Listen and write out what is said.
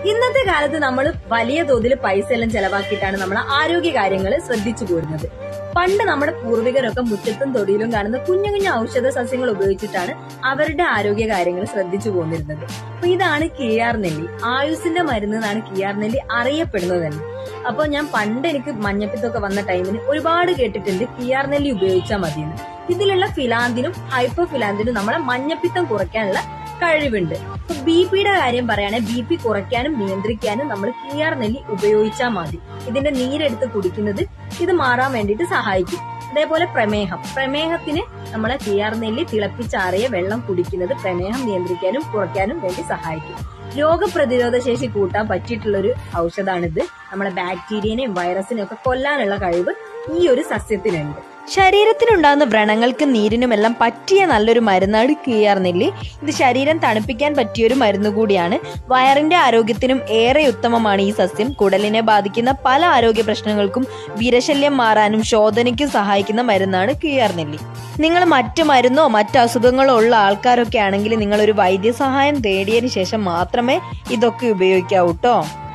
ഇന്നത്തെ കാലത്ത് നമ്മൾ വലിയ തോതിൽ പൈസ എല്ലാം ചെലവാക്കിയിട്ടാണ് നമ്മൾ ആരോഗ്യ കാര്യങ്ങൾ ശ്രദ്ധിച്ചു പോരുന്നത് പണ്ട് നമ്മുടെ പൂർവികരൊക്കെ മുറ്റത്തും തൊടിയിലും കാണുന്ന കുഞ്ഞു കുഞ്ഞു ഔഷധ സസ്യങ്ങൾ ഉപയോഗിച്ചിട്ടാണ് അവരുടെ ആരോഗ്യ കാര്യങ്ങൾ ശ്രദ്ധിച്ചു പോന്നിരുന്നത് അപ്പൊ ഇതാണ് കിയാർ നെല്ലി ആയുസിന്റെ മരുന്ന് എന്നാണ് കിയാർ നെല്ലി അറിയപ്പെടുന്നത് തന്നെ അപ്പൊ ഞാൻ പണ്ട് എനിക്ക് മഞ്ഞപ്പിത്തൊക്കെ വന്ന ടൈമിന് ഒരുപാട് കേട്ടിട്ടുണ്ട് കിയാർ നെല്ലി ഉപയോഗിച്ചാൽ മതിയെന്ന് ഇതിലുള്ള ഫിലാന്തിനും ഹൈപ്പോ ഫിലാന്തിനും നമ്മളെ മഞ്ഞപ്പിത്തം കുറയ്ക്കാനുള്ള കഴിവുണ്ട് ഇപ്പൊ ബി പിയുടെ കാര്യം പറയുകയാണെങ്കിൽ ബി പി കുറയ്ക്കാനും നിയന്ത്രിക്കാനും നമ്മൾ കിയാർ നെല്ലി ഉപയോഗിച്ചാൽ മതി ഇതിന്റെ നീരെടുത്ത് കുടിക്കുന്നത് ഇത് മാറാൻ വേണ്ടിയിട്ട് സഹായിക്കും അതേപോലെ പ്രമേഹം പ്രമേഹത്തിന് നമ്മളെ കിയാർ നെല്ലി തിളപ്പിച്ചാറിയ വെള്ളം കുടിക്കുന്നത് പ്രമേഹം നിയന്ത്രിക്കാനും കുറയ്ക്കാനും വേണ്ടി സഹായിക്കും രോഗപ്രതിരോധ ശേഷി കൂട്ടാൻ പറ്റിയിട്ടുള്ള ഒരു ഔഷധമാണിത് നമ്മളെ ബാക്ടീരിയനെയും വൈറസിനെയും ഒക്കെ കൊല്ലാനുള്ള കഴിവ് ഈ ഒരു സസ്യത്തിനുണ്ട് ശരീരത്തിനുണ്ടാകുന്ന വ്രണങ്ങൾക്കും നീരിനുമെല്ലാം പറ്റിയ നല്ലൊരു മരുന്നാണ് കിയാർ നെല്ലി ഇത് ശരീരം തണുപ്പിക്കാൻ പറ്റിയ ഒരു മരുന്ന് കൂടിയാണ് വയറിന്റെ ആരോഗ്യത്തിനും ഏറെ ഉത്തമമാണ് ഈ സസ്യം കുടലിനെ ബാധിക്കുന്ന പല ആരോഗ്യ പ്രശ്നങ്ങൾക്കും വിരശല്യം മാറാനും ശോധനയ്ക്കും സഹായിക്കുന്ന മരുന്നാണ് കിയാർ നെല്ലി നിങ്ങൾ മറ്റു മരുന്നോ മറ്റു അസുഖങ്ങളോ ഉള്ള ആൾക്കാരൊക്കെ ആണെങ്കിൽ നിങ്ങൾ ഒരു വൈദ്യസഹായം തേടിയതിനു ശേഷം മാത്രമേ ഇതൊക്കെ ഉപയോഗിക്കാവൂ കേട്ടോ